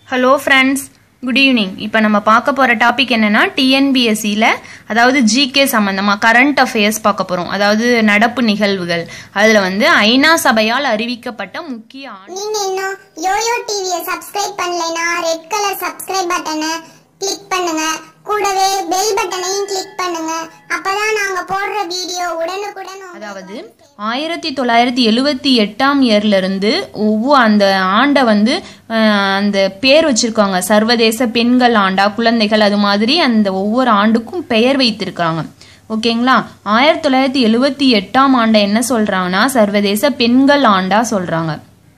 hello friends good evening இப்போ நம்ம பார்க்க போகிற டாபிக் என்னன்னா டிஎன்பிஎஸ்சியில் அதாவது ஜிகே சம்மந்தமாக கரண்ட் அஃபேர்ஸ் பார்க்க போகிறோம் அதாவது நடப்பு நிகழ்வுகள் அதில் வந்து ஐநா சபையால் அறிவிக்கப்பட்ட முக்கிய ஆண்டு நீங்க இன்னும் யோயோ டிவியை சப்ஸ்கிரைப் பண்ணலைனா ரெட் கலர் சப்ஸ்கிரைப் பட்டனை கிளிக் பண்ணுங்க கூடவே பெல் பட்டனையும் கிளிக் பண்ணுங்க அப்பதான் நாங்க போடுற வீடியோ உடனுக்குடன் உங்களுக்கு அதாவது ஆயிரத்தி தொள்ளாயிரத்தி எழுவத்தி எட்டாம் இயர்ல இருந்து ஒவ்வொரு அந்த ஆண்டை வந்து அஹ், அந்த பேர் வச்சிருக்காங்க சர்வதேச பெண்கள் ஆண்டா குழந்தைகள் அது மாதிரி அந்த ஒவ்வொரு ஆண்டுக்கும் பெயர் வைத்திருக்காங்க ஓகேங்களா ஆயிரத்தி தொள்ளாயிரத்தி எழுவத்தி எட்டாம் ஆண்டை என்ன சொல்றாங்கன்னா சர்வதேச பெண்கள் ஆண்டா சொல்றாங்க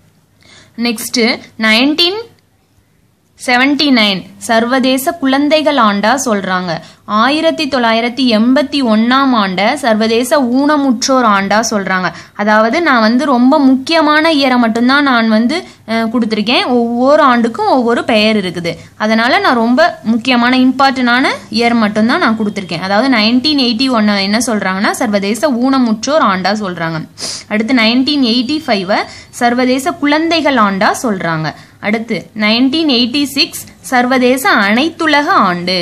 நெக்ஸ்ட் நைன்டீன் செவன்டி நைன் சர்வதேச குழந்தைகள் ஆண்டா சொல்றாங்க ஆயிரத்தி தொள்ளாயிரத்தி எண்பத்தி ஒன்னாம் ஆண்ட சர்வதேச ஊனமுற்றோர் ஆண்டா சொல்றாங்க அதாவது நான் வந்து ரொம்ப முக்கியமான இயரை மட்டும்தான் நான் வந்து அஹ், கொடுத்திருக்கேன் ஒவ்வொரு ஆண்டுக்கும் ஒவ்வொரு பெயர் இருக்குது அதனால நான் ரொம்ப முக்கியமான இம்பார்ட்டண்டான இயர் மட்டும்தான் நான் கொடுத்திருக்கேன் அதாவது நைன்டீன் எயிட்டி ஒன்னு என்ன சொல்றாங்கன்னா சர்வதேச ஊனமுற்றோர் ஆண்டா சொல்றாங்க அடுத்து நைன்டீன் எயிட்டி ஃபைவ சர்வதேச குழந்தைகள் ஆண்டா சொல்றாங்க அடுத்து நைன்டீன் எயிட்டி சிக்ஸ் சர்வதேச அனைத்துலக ஆண்டு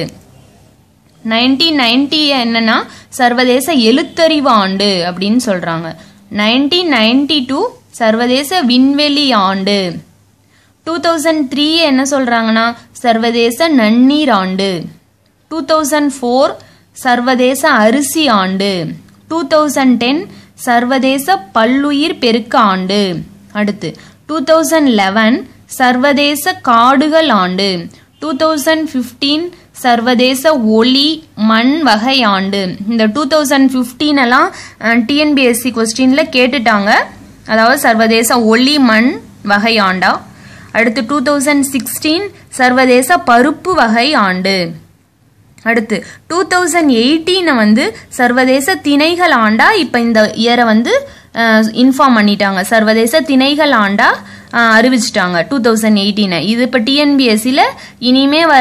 நைன்டீன் நைன்டி என்னன்னா சர்வதேச எழுத்தறிவு ஆண்டு அப்படின்னு சொல்றாங்க நைன்டீன் நைன்டி டூ சர்வதேச விண்வெளி ஆண்டு டூ தௌசண்ட் த்ரீ என்ன சொல்றாங்கன்னா சர்வதேச நன்னீர் ஆண்டு டூ தௌசண்ட் ஃபோர் சர்வதேச அரிசி ஆண்டு டூ தௌசண்ட் டென் சர்வதேச பல்லுயிர் பெருக்க ஆண்டு அடுத்து டூ தௌசண்ட் லெவன் சர்வதேச காடுகள் ஆண்டு டூ தௌசண்ட் ஃபிஃப்டீன் சர்வதேச ஒளி மண் வகை ஆண்டு இந்த டூ தௌசண்ட் ஃபிஃப்டீன் எல்லாம் டிஎன்பிஎஸ்சி கொஸ்டின்ல கேட்டுட்டாங்க அதாவது சர்வதேச ஒளி மண் வகை ஆண்டா அடுத்து டூ தௌசண்ட் சிக்ஸ்டீன் சர்வதேச பருப்பு வகை ஆண்டு அடுத்து டூ தௌசண்ட் எயிட்டீனை வந்து சர்வதேச திணைகள் ஆண்டா இப்போ இந்த இயரை வந்து இன்ஃபார்ம் பண்ணிட்டாங்க சர்வதேச திணைகள் ஆண்டா அஹ், அறிவிச்சிட்டாங்க டூ தௌசண்ட் எயிட்டீனை இது இப்போ டிஎன்பிஎஸ்சியில் இனிமே வர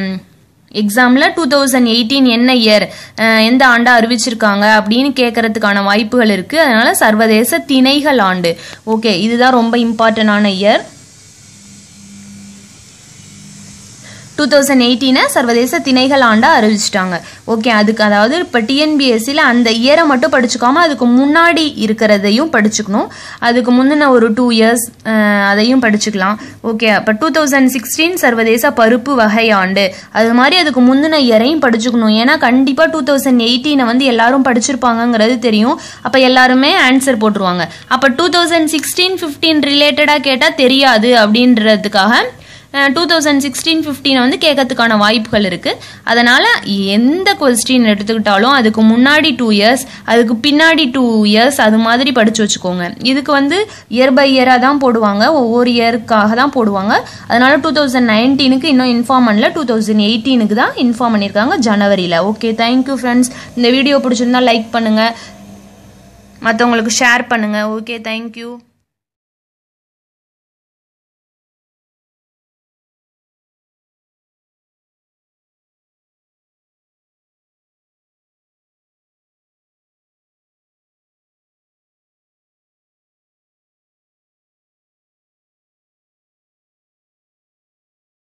எக்ஸாமில் டூ தௌசண்ட் எயிட்டீன் என்ன இயர் எந்த ஆண்டா அறிவிச்சிருக்காங்க அப்படின்னு கேட்கறதுக்கான வாய்ப்புகள் இருக்குது அதனால சர்வதேச திணைகள் ஆண்டு ஓகே இதுதான் ரொம்ப இம்பார்ட்டண்டான இயர் டூ தௌசண்ட் எயிட்டீனை சர்வதேச திணைகள் ஆண்டா அறிவிச்சிட்டாங்க ஓகே அதுக்கு அதாவது இப்போ டிஎன்பிஎஸ்சியில் அந்த இயரை மட்டும் படிச்சுக்காம அதுக்கு முன்னாடி இருக்கிறதையும் படிச்சுக்கணும் அதுக்கு முந்தின ஒரு டூ இயர்ஸ் அதையும் படிச்சுக்கலாம் ஓகே அப்போ டூ தௌசண்ட் சிக்ஸ்டீன் சர்வதேச பருப்பு வகை ஆண்டு அது மாதிரி அதுக்கு முந்தின இயரையும் படிச்சுக்கணும் ஏன்னா கண்டிப்பாக டூ தௌசண்ட் எயிட்டீனை வந்து எல்லாரும் படிச்சிருப்பாங்கங்கிறது தெரியும் அப்போ எல்லாருமே ஆன்சர் போட்டுருவாங்க அப்போ டூ தௌசண்ட் சிக்ஸ்டீன் ஃபிஃப்டீன் ரிலேட்டடாக கேட்டால் தெரியாது அப்படின்றதுக்காக டூ தௌசண்ட் சிக்ஸ்டீன் ஃபிஃப்டீனை வந்து கேட்கறதுக்கான வாய்ப்புகள் இருக்குது அதனால் எந்த கொஸ்டின் எடுத்துக்கிட்டாலும் அதுக்கு முன்னாடி டூ இயர்ஸ் அதுக்கு பின்னாடி டூ இயர்ஸ் அது மாதிரி படித்து வச்சுக்கோங்க இதுக்கு வந்து இயர் பை இயராக தான் போடுவாங்க ஒவ்வொரு இயருக்காக தான் போடுவாங்க அதனால டூ தௌசண்ட் நைன்டீனுக்கு இன்னும் இன்ஃபார்ம் பண்ணல டூ தௌசண்ட் எயிட்டீனுக்கு தான் இன்ஃபார்ம் பண்ணியிருக்காங்க ஜனவரியில் ஓகே தேங்க்யூ ஃப்ரெண்ட்ஸ் இந்த வீடியோ பிடிச்சிருந்தா லைக் பண்ணுங்கள் மற்றவங்களுக்கு ஷேர் பண்ணுங்கள் ஓகே தேங்க்யூ